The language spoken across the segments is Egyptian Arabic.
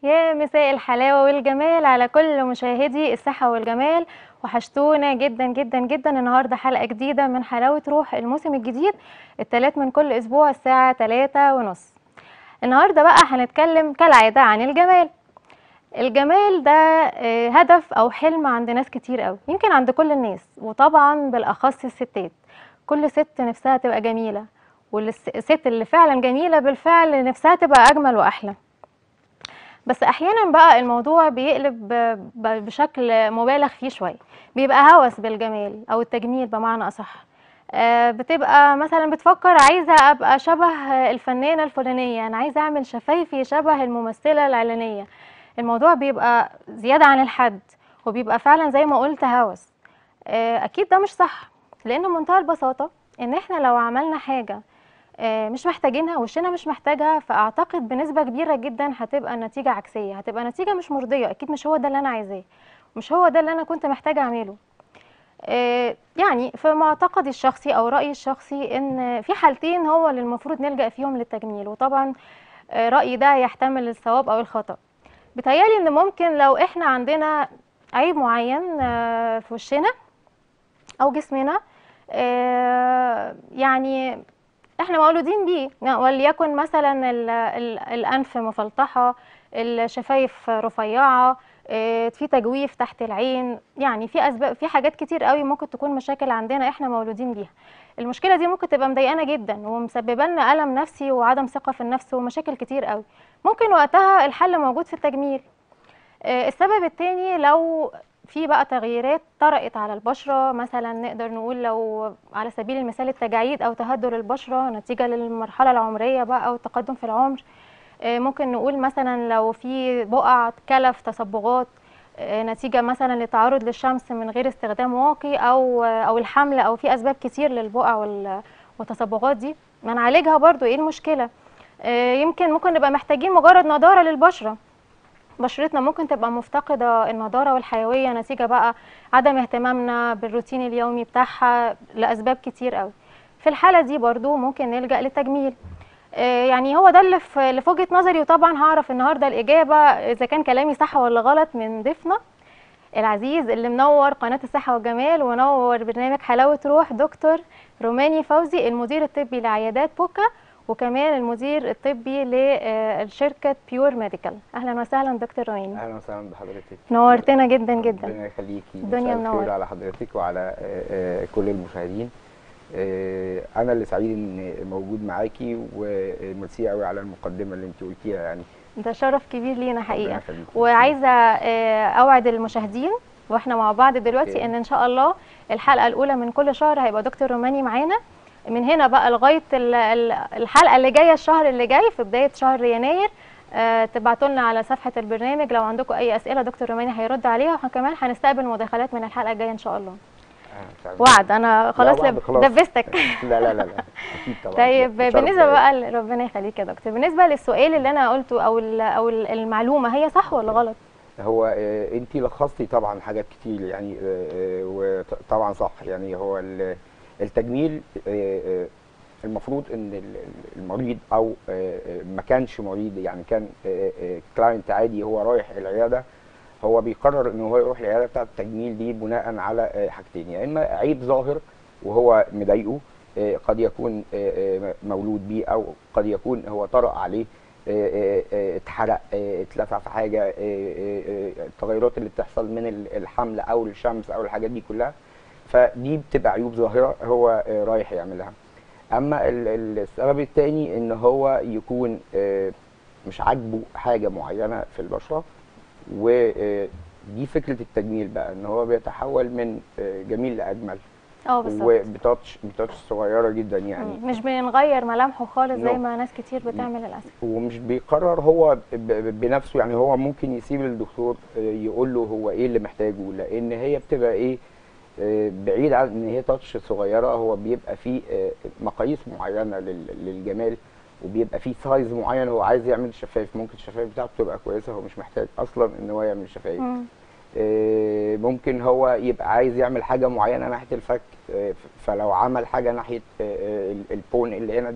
يا مساء الحلاوة والجمال على كل مشاهدي الصحة والجمال وحشتونا جدا جدا جدا النهاردة حلقة جديدة من حلاوة روح الموسم الجديد التلات من كل أسبوع الساعة تلاتة ونص النهاردة بقى هنتكلم كالعادة عن الجمال الجمال ده آه، هدف أو حلم عند ناس كتير قوي يمكن عند كل الناس وطبعا بالأخص الستات كل ست نفسها تبقى جميلة والست اللي فعلا جميلة بالفعل نفسها تبقى أجمل وأحلى بس احيانا بقى الموضوع بيقلب ب- ب- بشكل مبالغ فيه شويه بيبقى هوس بالجمال او التجميل بمعنى اصح آه، بتبقى مثلا بتفكر عايزه ابقى شبه الفنانه الفلانيه انا عايزه اعمل شفايفي شبه الممثله العلانيه الموضوع بيبقى زياده عن الحد وبيبقى فعلا زي ما قلت هوس آه، اكيد ده مش صح لان بمنتهى البساطه ان احنا لو عملنا حاجه آه، مش محتاجينها وشنا مش محتاجها فاعتقد بنسبه كبيره جدا هتبقى النتيجه عكسيه هتبقى نتيجه مش مرضيه اكيد مش هو ده اللي انا عايزاه مش هو ده اللي انا كنت محتاجه اعمله آه، يعني في معتقدي الشخصي او رايي الشخصي ان في حالتين هو اللي المفروض نلجا فيهم للتجميل وطبعا آه، رايي ده يحتمل الصواب او الخطا بيتهيألي ان ممكن لو احنا عندنا عيب معين آه، في وشنا او جسمنا آه، يعني احنا مولودين بيه وليكن مثلا ال- ال- الانف مفلطحه الشفايف رفيعه آه، في تجويف تحت العين يعني في اسباب في حاجات كتير قوي ممكن تكون مشاكل عندنا احنا مولودين بيها المشكله دي ممكن تبقى مضايقانا جدا ومسببه لنا الم نفسي وعدم ثقه في النفس ومشاكل كتير قوي ممكن وقتها الحل موجود في التجميل آه، السبب التاني لو في بقى تغييرات طرأت على البشرة مثلا نقدر نقول لو على سبيل المثال التجاعيد أو تهدر البشرة نتيجة للمرحلة العمرية بقى أو التقدم في العمر آه، ممكن نقول مثلا لو في بقع كلف تصبغات آه، نتيجة مثلا للتعرض للشمس من غير استخدام واقي أو أو الحمل أو في أسباب كتير للبقع وال- والتصبغات دي ما نعالجها برضو إيه المشكلة آه، يمكن ممكن نبقى محتاجين مجرد نضارة للبشرة بشرتنا ممكن تبقى مفتقدة النضارة والحيوية نتيجة بقى عدم اهتمامنا بالروتين اليومي بتاعها لأسباب كتير قوي في الحالة دي برضو ممكن نلجأ للتجميل آه، يعني هو ده اللي في اللي في وجهة نظري وطبعا هعرف النهارده الإجابة إذا كان كلامي صح ولا غلط من ضيفنا العزيز اللي منور قناة الصحة والجمال ونور برنامج حلاوة روح دكتور روماني فوزي المدير الطبي لعيادات بوكا وكمان المدير الطبي لشركة بيور ميديكال أهلا وسهلا دكتور روماني اهلا وسهلا بحضرتك نورتنا جدا جدا ربنا يخليكي الدنيا مساء الخير منور. على حضرتك وعلى آه، آه، كل المشاهدين آه، انا اللي سعيد ان موجود معاكي وميرسي قوي على المقدمه اللي انت قلتيها يعني ده شرف كبير لينا حقيقة ربنا يخليكي. وعايزة آه، أوعد المشاهدين واحنا مع بعض دلوقتي أوكي. ان ان شاء الله الحلقة الأولى من كل شهر هيبقى دكتور روماني معانا من هنا بقى لغاية ال- ال- الحلقة اللي جاية الشهر اللي جاي في بداية شهر يناير آه، تبعتوا لنا على صفحة البرنامج لو عندكم أي أسئلة دكتور روماني هيرد عليها واحنا كمان هنستقبل مداخلات من الحلقة الجاية إن شاء الله آه، سعيد. وعد أنا خلاص وعد لب- خلاص. دبستك لا لا لا لا اكيد طبعا طيب شرف بالنسبه ليا. بقى ل- ربنا يخليك يا دكتور بالنسبه للسؤال اللي انا قلته او ال- او ال- المعلومه هي صح ولا غلط هو انت لخصتي طبعا حاجات كتير يعني آه، آه، وطبعا صح يعني هو ال- التجميل آه، آه، المفروض ان ال- ال- المريض او آه، آه، ما كانش مريض يعني كان كلاينت عادي هو رايح العياده هو بيقرر ان هو يروح العياده بتاعه التجميل دي بناء على آه، حاجتين يا اما عيب ظاهر وهو مضايقه آه، قد يكون آه، آه، مولود بيه او قد يكون هو طرأ عليه آه، آه، آه، اتحرق آه، اتلسع في حاجه آه، آه، آه، التغيرات اللي بتحصل من ال- الحمل او الشمس او الحاجات دي كلها فدي بتبقى عيوب ظاهره هو آه، رايح يعملها اما ال- ال- السبب الثاني ان هو يكون آه، مش عاجبه حاجه معينه في البشره ودي فكره التجميل بقى ان هو بيتحول من آه، جميل لاجمل اه بالظبط وبتاتش بتاتش صغيره جدا يعني مم. مش بنغير ملامحه خالص زي No. ما ناس كتير بتعمل للاسف ومش بيقرر هو ب- ب- بنفسه يعني هو ممكن يسيب الدكتور آه، يقول له هو ايه اللي محتاجه لان هي بتبقى ايه آه، بعيد عن ان هي تاتش صغيره هو بيبقى فيه آه، مقاييس معينه لل- للجمال وبيبقى فيه سايز معين هو عايز يعمل شفايف ممكن الشفايف بتاعته تبقى كويسه هو مش محتاج اصلا ان هو يعمل شفايف مم. آه، ممكن هو يبقى عايز يعمل حاجه معينه ناحيه الفك آه، ف- فلو عمل حاجه ناحيه آه، آه، البون اللي هنا دي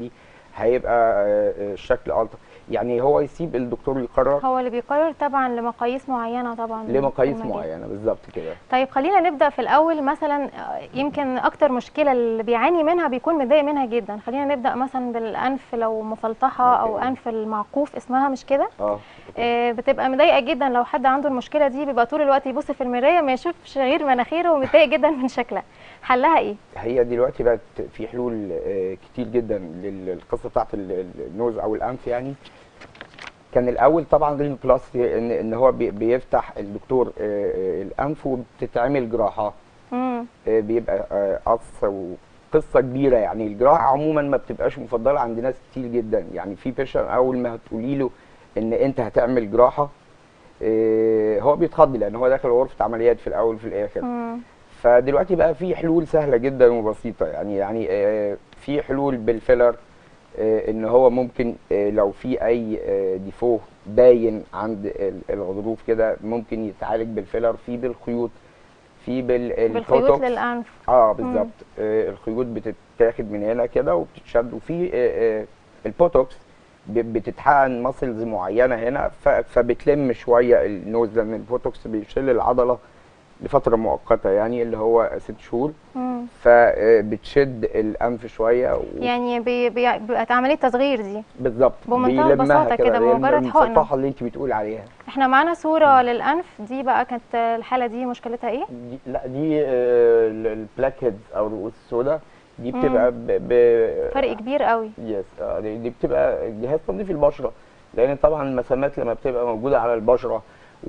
هيبقى آه، آه، الشكل الطف يعني هو يسيب الدكتور يقرر هو اللي بيقرر طبعا لمقاييس معينه طبعا لمقاييس في المجال. معينه بالظبط كده طيب خلينا نبدا في الاول مثلا آه، يمكن اكتر مشكله اللي بيعاني منها بيكون متضايق منها جدا خلينا نبدا مثلا بالانف لو مفلطحه او أوكي. انف المعقوف اسمها مش كده اه آه، بتبقى مضايقه جدا لو حد عنده المشكله دي بيبقى طول الوقت يبص في المرايه ما يشوفش غير مناخيره ومتضايق جدا من شكلها حلها ايه هي دلوقتي بقت في حلول آه، كتير جدا للقصه بتاعت ال- ال- النوز او الانف يعني كان الاول طبعا رين بلاس ان ان هو بي- بيفتح الدكتور آه، آه، الانف وبتتعمل جراحه امم آه، بيبقى آه، قص وقصه كبيره يعني الجراحه عموما ما بتبقاش مفضله عند ناس كتير جدا يعني في بيشن اول ما هتقولي له ان انت هتعمل جراحه آه، هو بيتخض لان هو داخل غرفه عمليات في الاول وفي الاخر امم فدلوقتي بقى في حلول سهله جدا وبسيطه يعني يعني آه، في حلول بالفيلر آه، ان هو ممكن آه، لو في اي آه، ديفو باين عند ال- الغضروف كده ممكن يتعالج بالفيلر في بالخيوط في بالخيوط بالبوتوكس للانف اه بالظبط آه الخيوط بتتاخد من هنا كده وبتتشد وفي آه آه البوتوكس ب- بتتحقن ماسلز معينه هنا ف- فبتلم شويه النوز لان البوتوكس بيشيل العضله لفتره مؤقته يعني اللي هو ست شهور مم. فبتشد الانف شويه و- يعني بي بي بيبقى عمليه تصغير دي بالظبط بمنتهى بيلمها البساطة كده، اللي هي بمجرد حقنة. المسطحه اللي انت بتقول عليها احنا معانا صوره للانف دي بقى كانت الحاله دي مشكلتها ايه دي لا دي آه، ال- البلاك هيدز او الرؤوس السوداء دي مم. بتبقى ب... ب... فرق كبير قوي يس آه، دي دي بتبقى جهاز تنظيف البشره لان طبعا المسامات لما بتبقى موجوده على البشره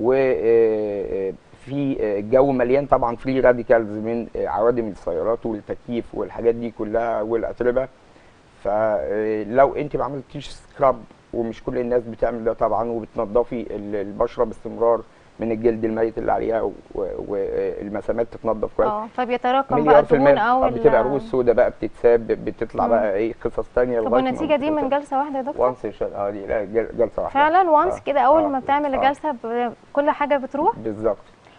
وفي جو مليان طبعا فري راديكالز من آه، عوادم السيارات والتكييف والحاجات دي كلها والاتربه فلو انت ما عملتيش سكراب ومش كل الناس بتعمل ده طبعا وبتنضفي ال- البشره باستمرار من الجلد الميت اللي عليها و- والمسامات تتنضف كويس اه فبيتراكم بقى مليار في الدهون المية او آه، ال- بتبقى رؤوس سوداء بقى بتتساب بتطلع مم. بقى ايه قصص تانية طب لغاية ما والنتيجه دي من بتتساب. جلسه واحده يا دكتور وان سيشن اه دي لا جل- جلسه واحده فعلا وانس آه، كده اول آه، ما بتعمل آه. الجلسه ب- كل حاجه بتروح بالظبط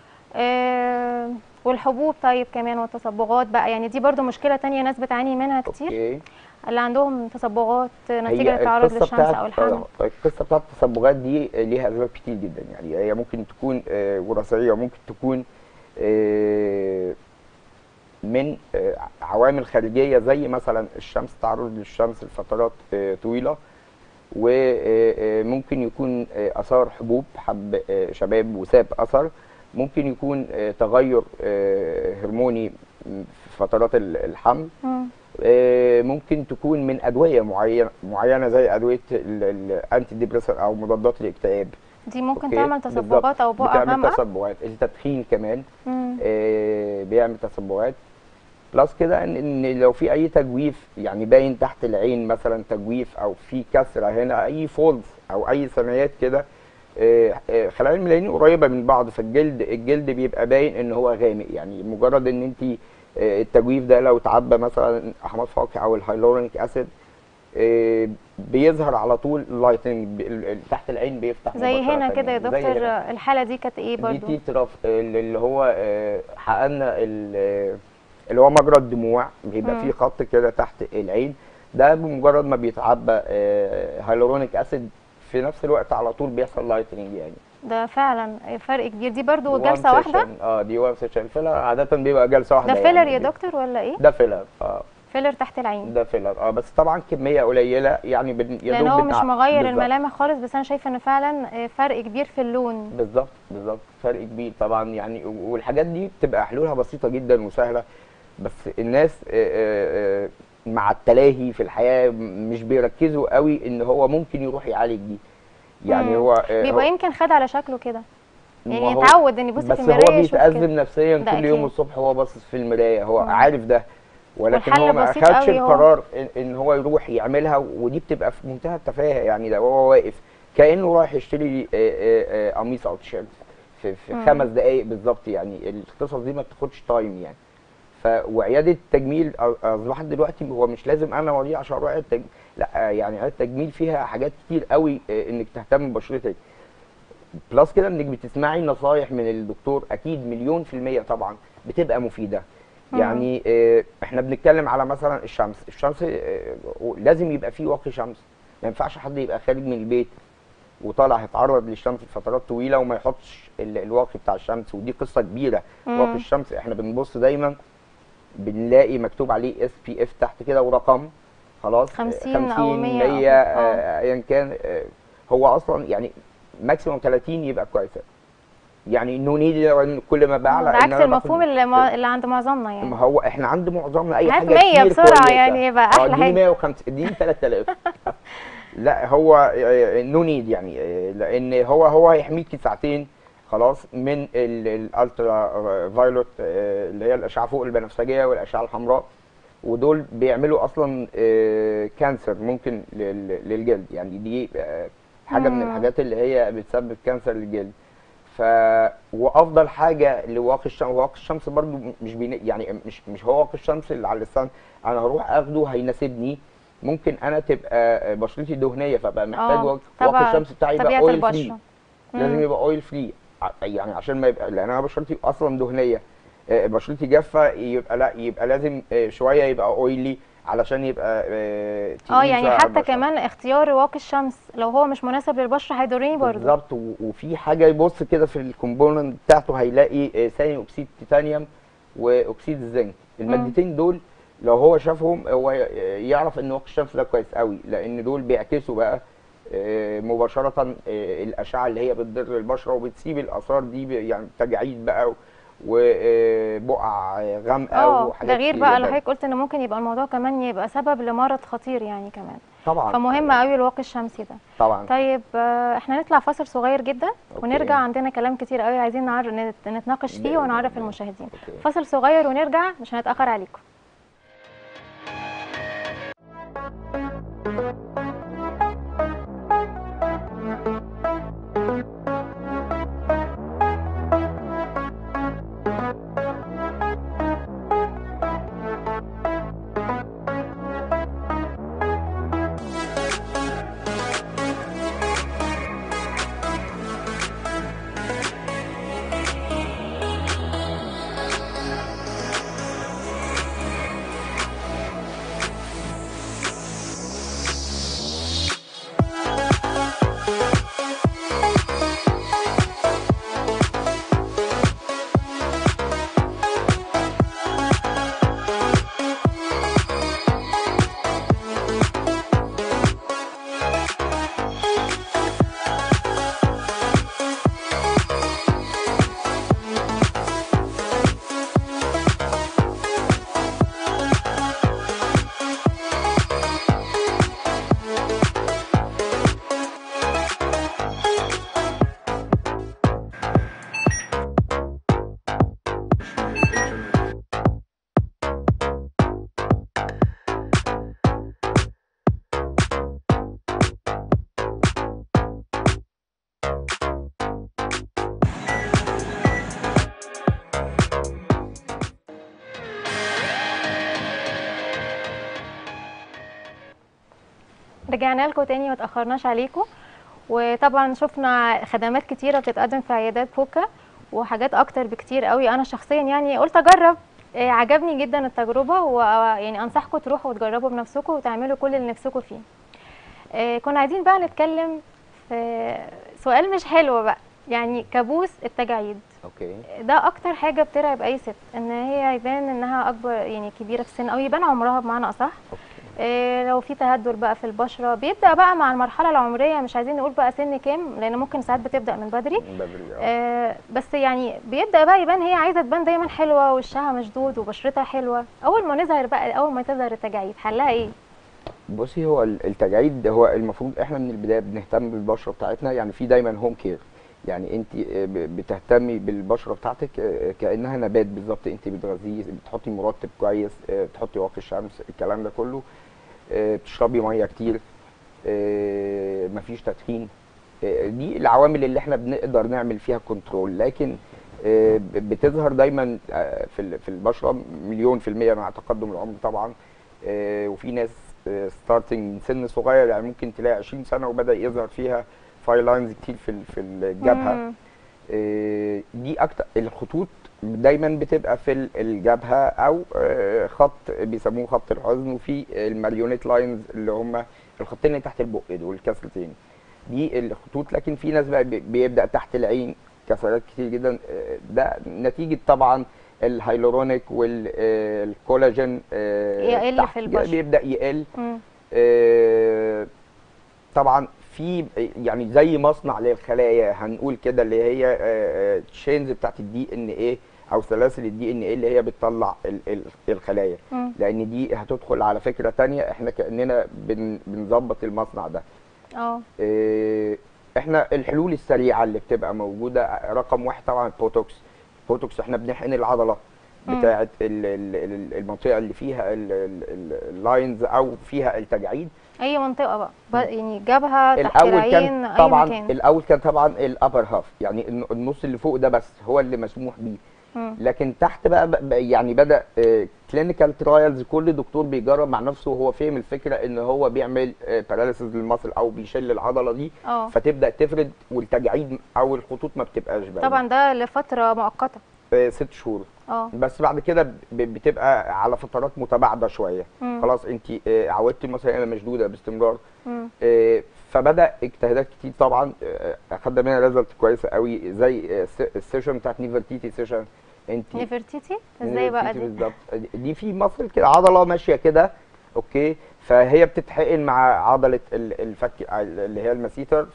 آه والحبوب طيب كمان والتصبغات بقى يعني دي برضو مشكله تانية ناس بتعاني منها كتير اوكي اللي عندهم تصبغات نتيجه هي للتعرض القصه للشمس بتاعت او الحمل آه، القصه بتاعت التصبغات دي ليها اسباب كتير جدا يعني هي ممكن تكون آه، وراثيه وممكن تكون آه، من آه، عوامل خارجيه زي مثلا الشمس تعرض للشمس لفترات آه، طويله وممكن يكون آه، اثار حبوب حب آه، شباب وساب اثر ممكن يكون آه، تغير آه، هرموني في فترات ال- الحمل مم. آه، ممكن تكون من ادويه معينه معينه زي ادويه الانتي ديبريسر او مضادات الاكتئاب دي ممكن أوكي؟ تعمل بالظبط. تصبغات او بقع بتعمل غامقه تصبغات التدخين كمان مم. آه، بيعمل تصبغات بلس كده ان ان لو في اي تجويف يعني باين تحت العين مثلا تجويف او في كسره هنا اي فولز او اي ثنايات كده آه، آه، خلايا الملايين قريبه من بعض فالجلد الجلد بيبقى باين ان هو غامق يعني مجرد ان انت آه، التجويف ده لو تعبى مثلا احماض فواكه او الهايلورونيك اسيد آه، بيظهر على طول اللايتنج تحت العين بيفتح زي مباشرة هنا كده يا يعني. زي دكتور هنا. الحاله دي كانت ايه دي برضو تيتراف اللي هو آه، حققنا ال- اللي هو مجرى الدموع بيبقى مم. فيه خط كده تحت العين ده بمجرد ما بيتعبى آه، هيلورونيك اسيد في نفس الوقت على طول بيحصل لايتنينج يعني ده فعلا فرق كبير دي برضو One جلسه واحده session. اه دي وان سيشن فيلر عاده بيبقى جلسه واحده ده فيلر يعني يا دكتور ولا ايه ده فيلر اه فيلر تحت العين ده فيلر اه بس طبعا كميه قليله يعني بن... يا لان دوب هو مش بتع- مغير بالظبط. الملامح خالص بس انا شايفه ان فعلا فرق كبير في اللون بالظبط بالظبط فرق كبير طبعا يعني والحاجات دي بتبقى حلولها بسيطه جدا وسهله بس الناس آه، آه، آه، مع التلاهي في الحياه مش بيركزوا قوي ان هو ممكن يروح يعالج دي يعني مم. هو آه، بيبقى هو- يمكن خد على شكله كده ما يعني هو- يتعود ان يبص بس في هو المرايه يشوف بيتأزم كده نفسيا ده كل يوم أكيد. الصبح وهو باصص في المرايه هو مم. عارف ده ولكن والحل هو ما بسيط اخدش قوي هو. القرار إن, ان هو يروح يعملها ودي بتبقى في منتهى التفاهه يعني ده وهو واقف كانه رايح يشتري آه، آه، آه، قميص او تيشيرت في, في مم. خمس دقائق بالظبط يعني القصص دي ما بتاخدش تايم يعني ف وعياده التجميل أ- اصبحت دلوقتي هو مش لازم انا اوريه عشان اروح عياده تجميل لا آه، يعني عياده التجميل فيها حاجات كتير قوي آه، انك تهتم ببشرتك بلس كده انك بتسمعي نصايح من الدكتور اكيد مليون في المية طبعا بتبقى مفيدة مم. يعني آه، احنا بنتكلم على مثلا الشمس الشمس آه، لازم يبقى فيه واقي شمس ما ينفعش حد يبقى خارج من البيت وطالع هيتعرض للشمس لفترات طويله وما يحطش ال- الواقي بتاع الشمس ودي قصه كبيره مم. واقي الشمس احنا بنبص دايما بنلاقي مكتوب عليه اس بي اف تحت كده ورقم خلاص آه، 50 أو 100 أو- 100 آه. آه، ايا كان آه، هو اصلا يعني ماكسيموم 30 يبقى كويس يعني نو نيد كل ما بعلى إن بالعكس أنا باخد- المفهوم اللي, ما اللي عند معظمنا ما يعني هو احنا عند معظمنا اي هات حاجه 100 كتير بسرعة كويسة. يعني يبقى آه، أحلى اديني حاجة. 105 اديني 3000 لا هو نو نيد يعني آه، لان هو هو هيحميكي ساعتين خلاص من الالترا فايلوت اللي هي الاشعه فوق البنفسجيه والاشعه الحمراء ودول بيعملوا اصلا آه، كانسر ممكن لل- للجلد يعني دي آه، حاجه من مم. الحاجات اللي هي بتسبب كانسر للجلد ف وافضل حاجه لواقي الشمس واقي الشمس برضو مش بين... يعني مش مش هو واقي الشمس اللي على اللسان انا هروح اخده هيناسبني ممكن انا تبقى بشرتي دهنيه فبقى محتاج آه، واقي طبعاً. الشمس بتاعي يبقى طبيعة اويل فري البشرة لازم مم. يبقى اويل فري يعني عشان ما يبقى لان انا بشرتي اصلا دهنيه آه، بشرتي جافه يبقى لا يبقى لازم آه، شويه يبقى اويلي علشان يبقى آه، اه تقيل يعني شوية على حتى البشرة. كمان اختيار واقي الشمس لو هو مش مناسب للبشرة هيضرني برضه بالظبط و- وفي حاجه يبص كده في الكومبوننت بتاعته هيلاقي آه، ثاني اكسيد تيتانيوم واكسيد الزنك المادتين دول لو هو شافهم هو ي- يعرف ان واقي الشمس ده كويس قوي لان دول بيعكسوا بقى آه، مباشره آه، الاشعه اللي هي بتضر البشره وبتسيب الاثار دي ب- يعني تجاعيد بقى وبقع غامقه اه وحاجات ده غير كتير بقى اللي جداً. حضرتك قلت ان ممكن يبقى الموضوع كمان يبقى سبب لمرض خطير يعني كمان طبعا فمهم قوي الواقي الشمسي ده طبعا طيب آه، احنا نطلع فاصل صغير جدا أوكي. ونرجع عندنا كلام كتير قوي عايزين نعر... نت- نتناقش فيه بإذن ونعرف الله. المشاهدين أوكي. فاصل صغير ونرجع مش هنتأخر عليكم رجعنا لكم تاني ما تأخرناش عليكم وطبعا شفنا خدمات كتيرة بتتقدم في عيادات بوكا وحاجات اكتر بكتير قوي انا شخصيا يعني قلت اجرب آه، عجبني جدا التجربة ويعني انصحكم تروحوا وتجربوا بنفسكم وتعملوا كل اللي نفسكم فيه آه، كنا عايزين بقى نتكلم في سؤال مش حلو بقى يعني كابوس التجاعيد اوكي ده اكتر حاجه بترعب اي ست ان هي يبان انها اكبر يعني كبيره في السن او يبان عمرها بمعنى اصح اوكي إيه لو في تهدر بقى في البشره بيبدا بقى مع المرحله العمريه مش عايزين نقول بقى سن كام لان ممكن ساعات بتبدا من بدري بدري آه. آه بس يعني بيبدا بقى يبان هي عايزه تبان دايما حلوه وشها مشدود وبشرتها حلوه اول ما نظهر بقى اول ما تظهر التجاعيد حلها ايه بصي هو ال- التجاعيد هو المفروض احنا من البدايه بنهتم بالبشره بتاعتنا يعني في دايما هوم كير يعني انت بتهتمي بالبشره بتاعتك آه، كانها نبات بالظبط انت بتغذيه بتحطي مرطب كويس آه، بتحطي واقي الشمس الكلام ده كله آه، بتشربي ميه كتير آه، مفيش تدخين آه، دي العوامل اللي احنا بنقدر نعمل فيها كنترول لكن آه، ب- بتظهر دايما آه، في ال- في البشره مليون في المية مع تقدم العمر طبعا آه، وفي ناس ستارتنج من سن صغير يعني ممكن تلاقي 20 سنه وبدا يظهر فيها فاي لاينز كتير في ال- في الجبهه مم. آه، دي اكتر الخطوط دايما بتبقى في ال- الجبهه او آه، خط بيسموه خط الحزن وفي الماريونيت لاينز اللي هم الخطين اللي تحت البق دول الكسرتين دي الخطوط لكن في ناس بقى بي- بيبدا تحت العين كسرات كتير جدا آه، ده نتيجه طبعا الهيلورونيك والكولاجين يقل في البشرة. بيبدا يقل مم. آه، طبعا في يعني زي مصنع للخلايا هنقول كده اللي هي تشينز بتاعت الدي ان ايه او سلاسل الدي ان ايه اللي هي بتطلع ال- ال- الخلايا مم. لان دي هتدخل على فكره تانية احنا كاننا بن- بنظبط المصنع ده اه آه، احنا الحلول السريعه اللي بتبقى موجوده رقم واحد طبعا البوتوكس البوتوكس احنا بنحقن العضله مم. بتاعه ال- ال- ال- المنطقه اللي فيها ال- ال- ال- اللاينز او فيها التجاعيد اي منطقه بقى ب- يعني جبهه تحت الاول العين كان اي طبعا مكان الاول كان طبعا الابر هاف يعني الن- النص اللي فوق ده بس هو اللي مسموح بيه مم. لكن تحت بقى, بقى يعني بدا كلينيكال ترايلز كل دكتور بيجرب مع نفسه وهو فاهم الفكره ان هو بيعمل باراليسيس للمصل او بيشل العضله دي اه فتبدا تفرد والتجاعيد او الخطوط ما بتبقاش باينه طبعا ده لفتره مؤقته آه، ست شهور اه بس بعد كده ب- بتبقى على فترات متباعده شويه مم. خلاص انت آه، عودتي مثلا مشدوده باستمرار مم. آه، فبدا اجتهادات كتير طبعا آه، اخدنا منها ريزلت كويسه قوي زي آه، الس- السيشن بتاعت نيفرتيتي سيشن انت نيفرتيتي ازاي بقى نيفرتيتي دي بالظبط دي في مصل كده عضله ماشيه كده اوكي فهي بتتحقن مع عضله ال- الفك اللي هي المسيتر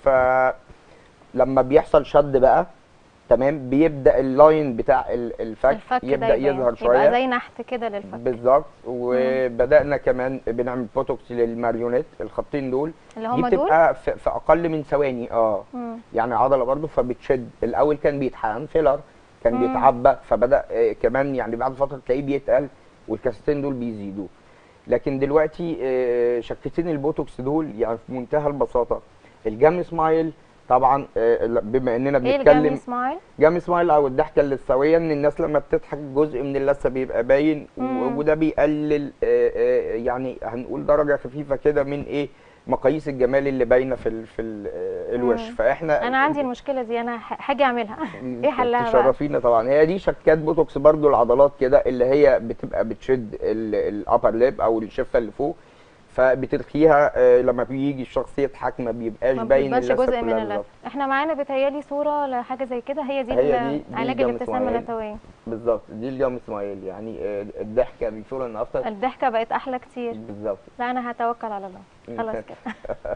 فلما بيحصل شد بقى تمام بيبدا اللاين بتاع ال- الفك, الفك ده يبدا يبان. يظهر يبقى شويه زي نحت كده للفك بالظبط وبدانا كمان بنعمل بوتوكس للماريونيت الخطين دول اللي دي هم دول بتبقى في, في اقل من ثواني اه مم. يعني عضله برضو فبتشد الاول كان بيتحقن فيلر كان مم. بيتعبى فبدا آه كمان يعني بعد فتره تلاقيه بيتقل والكاستين دول بيزيدوا لكن دلوقتي آه شكتين البوتوكس دول يعني في منتهى البساطه الجام سمايل طبعا آه بما اننا ايه الجامي بنتكلم سمايل جام سمايل او الضحكه اللثويه ان الناس لما بتضحك جزء من اللثه بيبقى باين و- مم. وده بيقلل آه، آه، يعني هنقول درجه خفيفه كده من ايه مقاييس الجمال اللي باينه في ال في ال آه، الوش مم. فاحنا انا عندي المشكله دي انا ح- هاجي اعملها ايه حلها بقى تشرفينا طبعا هي دي شكات بوتوكس برضو العضلات كده اللي هي بتبقى بتشد الابر ليب او الشفه اللي فوق فبترخيها آه، لما بيجي الشخص يضحك ما بيبقاش ما باين بيبقاش اللثة جزء من كلها اللثه بالظبط. احنا معانا بيتهيالي صوره لحاجه زي كده هي دي هي دي- دي علاج جام الابتسامه سمايل. اللثويه بالظبط دي الجام سمايل يعني آه، الضحكه بيفور ان افتر الضحكه بقت احلى كتير بالظبط لا انا هتوكل على الله خلاص كده آه،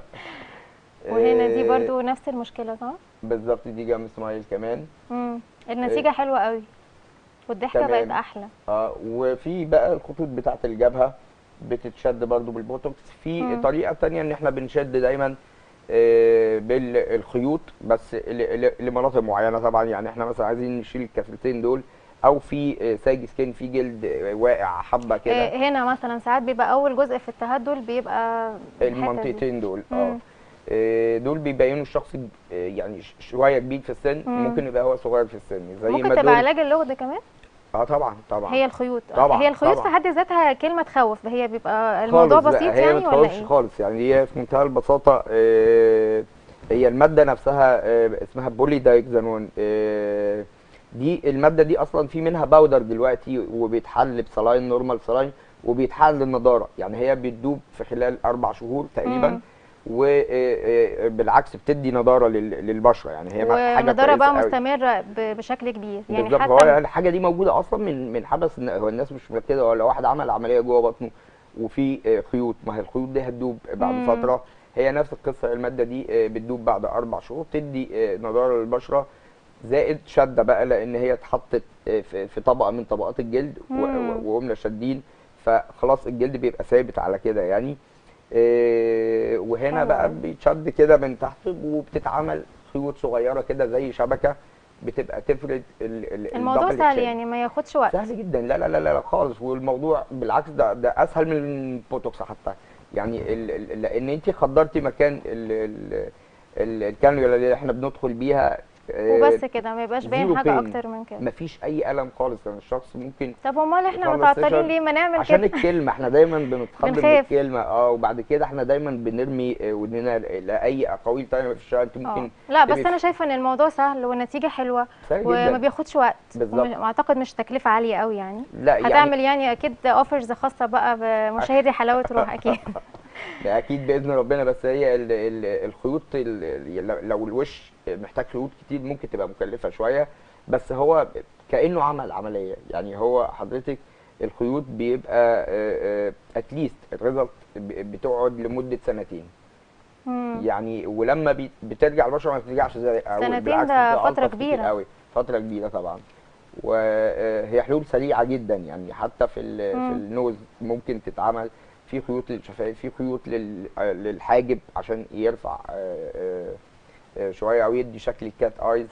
وهنا دي برضو نفس المشكله صح بالظبط دي جام سمايل كمان امم النتيجه حلوه قوي والضحكه تمام. بقت احلى اه وفي بقى الخطوط بتاعه الجبهه بتتشد برضو بالبوتوكس في مم. طريقه تانية ان احنا بنشد دايما آه، بالخيوط بس ل- ل- لمناطق معينه طبعا يعني احنا مثلا عايزين نشيل الكفتين دول او في آه، ساج سكين في جلد آه، واقع حبه كده إيه هنا مثلا ساعات بيبقى اول جزء في التهدل بيبقى الحتة دي. المنطقتين دول اه مم. آه، دول بيبينوا الشخص آه، يعني ش- شويه كبير في السن مم. ممكن يبقى هو صغير في السن زي ممكن ما تبقى دول علاج اللغد كمان اه طبعا طبعا هي الخيوط آه. طبعاً، هي الخيوط طبعاً. في حد ذاتها كلمه تخوف هي بيبقى الموضوع خالص بسيط بقى. هي يعني ما ولا تخوفش ايه خالص يعني هي في منتهى البساطه آه، هي الماده نفسها آه، اسمها بولي دايكزانون آه، دي الماده دي اصلا في منها باودر دلوقتي وبيتحل بسلاين نورمال سلاين وبيتحل للنضاره يعني هي بتدوب في خلال اربع شهور تقريبا مم. وبالعكس بتدي نضاره لل- للبشره يعني هي حاجه والنضاره بقى كويسة قوي. مستمره ب- بشكل كبير يعني بالظبط حتى هو الحاجه دي موجوده اصلا من من حدث إن هو الناس مش مركزه هو لو واحد عمل عمليه جوه بطنه وفي آه، خيوط ما هي الخيوط دي هتدوب بعد مم. فتره هي نفس القصه الماده دي آه، بتدوب بعد اربع شهور تدي آه، نضاره للبشره زائد شده بقى لان هي اتحطت آه، في في طبقه من طبقات الجلد و- مم. و- وقمنا شادين فخلاص الجلد بيبقى ثابت على كده يعني آه، وهنا حلو بقى أوي. بيتشد كده من تحت وبتتعمل خيوط صغيره كده زي شبكه بتبقى تفرد ال- ال- الموضوع الدبل سهل تشين. يعني ما ياخدش وقت سهل جدا لا لا لا لا, لا خالص والموضوع بالعكس ده ده اسهل من البوتوكس حتى يعني ال ال لان انت خدرتي مكان ال ال ال- الكانيولا اللي احنا بندخل بيها آه، وبس كده ما يبقاش باين زيرو حاجه pain. اكتر من كده مفيش اي الم خالص لان الشخص ممكن طب امال احنا يخلص متعطلين سيشن ليه ما نعمل عشان كده الكلمه احنا دايما بنتخض من بنخاف. الكلمه اه وبعد كده احنا دايما بنرمي آه، ودننا لاي اقاويل تانية في الشارع انت اه ممكن لا بس تبقي انا شايفه ان الموضوع سهل والنتيجه حلوه سهل وما جدا بياخدش وقت بالظبط. ومش- واعتقد مش تكلفه عاليه قوي يعني لا يعني هتعمل يعني اكيد اوفرز خاصه بقى بمشاهدي حلاوه روح اكيد ده اكيد باذن ربنا بس هي ال ال الخيوط ال- ال- لو الوش محتاج خيوط كتير ممكن تبقى مكلفه شويه بس هو كانه عمل عمليه يعني هو حضرتك الخيوط بيبقى اتليست الريزلت بتقعد لمده سنتين مم. يعني ولما بي- بترجع البشره ما بترجعش زي الاول سنتين بالعكس ده بتبقى فترة ألطف كتير كبيرة. قوي فتره كبيره طبعا وهي حلول سريعه جدا يعني حتى في ال- مم. في النوز ممكن تتعمل في خيوط للشفايف في خيوط لل- آه، للحاجب عشان يرفع آه، آه، آه، شويه او يدي شكل الكات ايز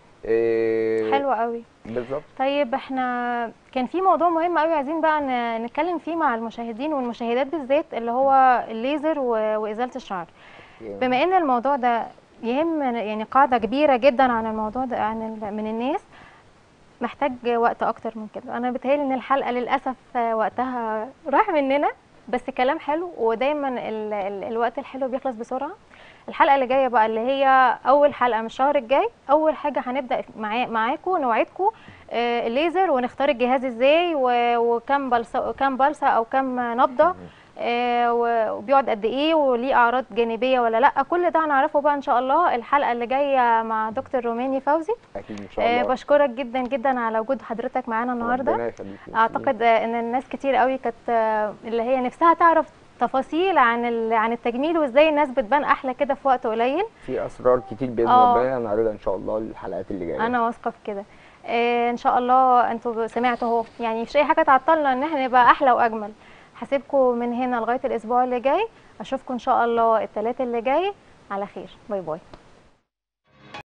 حلو قوي بالظبط طيب احنا كان في موضوع مهم قوي عايزين بقى ن- نتكلم فيه مع المشاهدين والمشاهدات بالذات اللي هو الليزر و- وازاله الشعر بما ان الموضوع ده يهم يعني قاعده كبيره جدا عن الموضوع ده عن ال- من الناس محتاج وقت اكتر من كده انا بتهيألي ان الحلقه للاسف وقتها راح مننا بس كلام حلو ودايما ال ال الوقت الحلو بيخلص بسرعه الحلقه اللي جايه بقى اللي هي اول حلقه من الشهر الجاي اول حاجه هنبدا معا معاكم نوعدكم آه، الليزر ونختار الجهاز ازاي و- وكم بلصه كم بلصه او كم نبضه آه، و- وبيقعد قد ايه وليه اعراض جانبيه ولا لا كل ده هنعرفه بقى ان شاء الله الحلقه اللي جايه مع دكتور روماني فوزي اكيد ان شاء آه، الله بشكرك جدا جدا على وجود حضرتك معانا النهارده ربنا يخليك يا اعتقد آه، ان الناس كتير قوي كانت آه، اللي هي نفسها تعرف تفاصيل عن ال- عن التجميل وازاي الناس بتبان احلى كده في وقت قليل في اسرار كتير باذن آه. ربنا هنعرضها ان شاء الله الحلقات اللي جايه انا واثقه في كده آه، ان شاء الله انتوا سمعتوا اهو يعني مفيش اي حاجه تعطلنا ان احنا نبقى احلى واجمل هسيبكم من هنا لغايه الاسبوع اللي جاي اشوفكم ان شاء الله الثلاث اللي جاي على خير باي باي